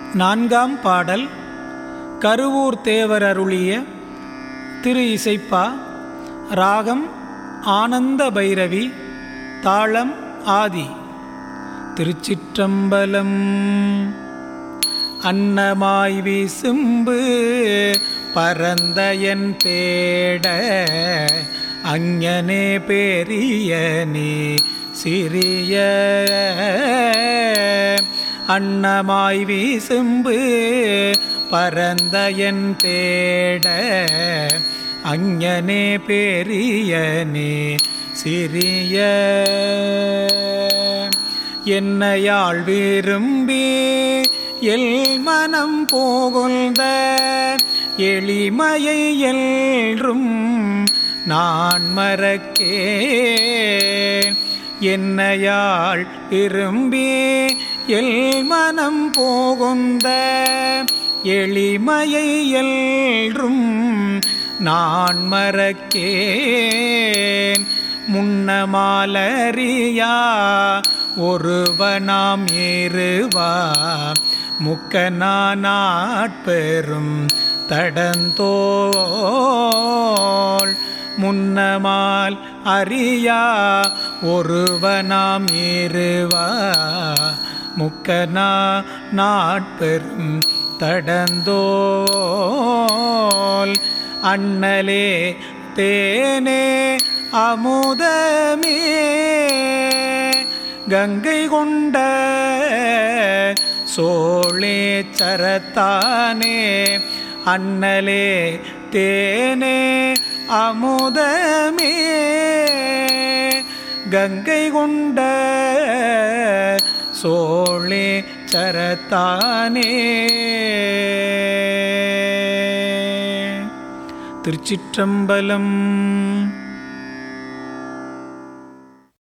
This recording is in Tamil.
நான்காம் பாடல் கருவூர் தேவர் அருளிய திரு இசைப்பா ராகம் ஆனந்த பைரவி தாளம் ஆதி திருச்சிற்றம்பலம் அன்னமாய் வீசும்பு பரந்தயன் தேட அஞ்ஞனே பெரியனே சிறிய அன்னமாய் வீசும்பு பரந்தயன் தேட அஞ்ஞனே பெரியனே சிறிய என்னையாள் விரும்பி எல் மனம் போகுந்த எளிமையை எல்றும் நான் மறக்கேன் என்னையாள் விரும்பி எல் மனம் போகுந்த எளிமையை எல்றும் நான் மறக்கேன் முன்னமாலரியா ஒருவனாம் ஏறுவா முக்கனாட்பெரும் தடந்தோள் முன்னமால் அறியா ஒருவனாம் ஏறுவா முக்கனா நாட்பெரும் தடந்தோல் அண்ணலே தேனே அமுதமே கங்கை கொண்ட சோழே சரத்தானே அண்ணலே தேனே அமுதமே கங்கை கொண்ட சோழே சரத்தானே திருச்சிற்றம்பலம்